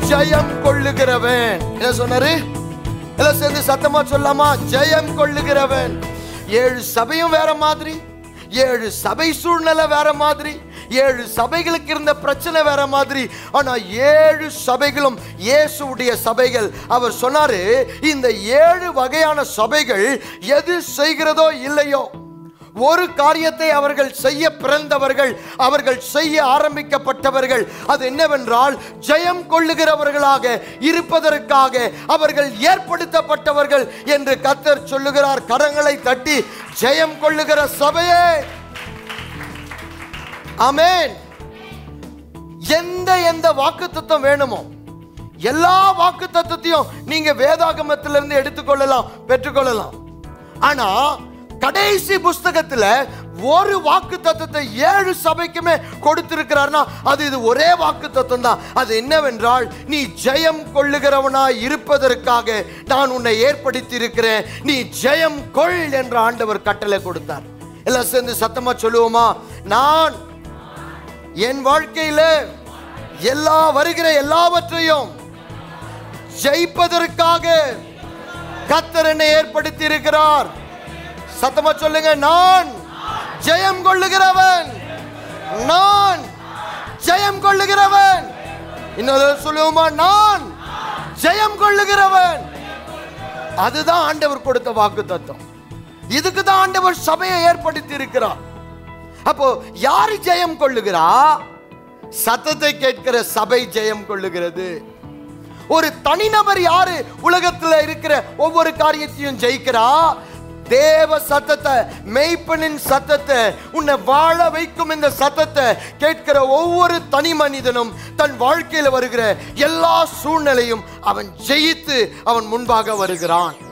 ஜெயம் கொள்ளுகிறவன் என்ன சொன்னாரு எல்லாம் சேர்ந்து சத்தமா சொல்லாமா ஜெயம் கொள்ளுகிறவன் ஏழு சபையும் வேற மாதிரி ஏழு சபை சூழ்நிலை வேற மாதிரி ஏழு சபைகளுக்கு இருந்த பிரச்சனை வேற மாதிரி ஆனா ஏழு சபைகளும் இயேசுவுடைய சபைகள் அவர் சொன்னாரு இந்த ஏழு வகையான சபைகள் எது செய்கிறதோ இல்லையோ ஒரு காரியத்தை அவர்கள் செய்ய பிறந்தவர்கள் அவர்கள் செய்ய ஆரம்பிக்கப்பட்டவர்கள் அது என்னவென்றால் ஜெயம் கொள்ளுகிறவர்களாக இருப்பதற்காக அவர்கள் ஏற்படுத்தப்பட்டவர்கள் என்று கத்தர் சொல்லுகிறார் கரங்களை தட்டி ஜெயம் கொள்ளுகிற சபையே ஆமென் எந்த எந்த வாக்கு வேணுமோ எல்லா வாக்கு தத்துவத்தையும் நீங்க வேதாகமத்திலிருந்து எடுத்துக்கொள்ளலாம் பெற்றுக்கொள்ளலாம் ஆனா கடைசி புஸ்தகத்துல ஒரு வாக்கு தத்துவத்தை ஏழு சபைக்குமே கொடுத்திருக்கிறார்னா அது இது ஒரே வாக்கு தத்துவம் தான் அது என்னவென்றால் நீ ஜெயம் கொள்ளுகிறவனாய் இருப்பதற்காக நான் உன்னை ஏற்படுத்தி இருக்கிறேன் நீ ஜெயம் கொள் என்ற ஆண்டவர் கட்டளை கொடுத்தார் எல்லாம் சேர்ந்து சத்தமா சொல்லுவோமா நான் என் வாழ்க்கையில எல்லா வருகிற எல்லாவற்றையும் ஜெயிப்பதற்காக கத்தர் என்னை ஏற்படுத்தி இருக்கிறார் சத்தமா சொல்லுங்க நான் ஜெயம் கொள்ளுகிறவன் நான் ஜெயம் கொள்ளுகிறவன் இன்னொரு சொல்லுவோமா நான் ஜெயம் கொள்ளுகிறவன் அதுதான் ஆண்டவர் கொடுத்த வாக்கு தத்துவம் இதுக்கு தான் ஆண்டவர் சபையை ஏற்படுத்தி இருக்கிறார் அப்போ யாரு ஜெயம் கொள்ளுகிறா சத்தத்தை கேட்கிற சபை ஜெயம் கொள்ளுகிறது ஒரு தனிநபர் யாரு உலகத்துல இருக்கிற ஒவ்வொரு காரியத்தையும் ஜெயிக்கிறா தேவ சத்தத்தை மெய்ப்பனின் சத்தத்தை உன்னை வாழ வைக்கும் இந்த சத்தத்தை கேட்கிற ஒவ்வொரு தனி மனிதனும் தன் வாழ்க்கையில் வருகிற எல்லா சூழ்நிலையும் அவன் ஜெயித்து அவன் முன்பாக வருகிறான்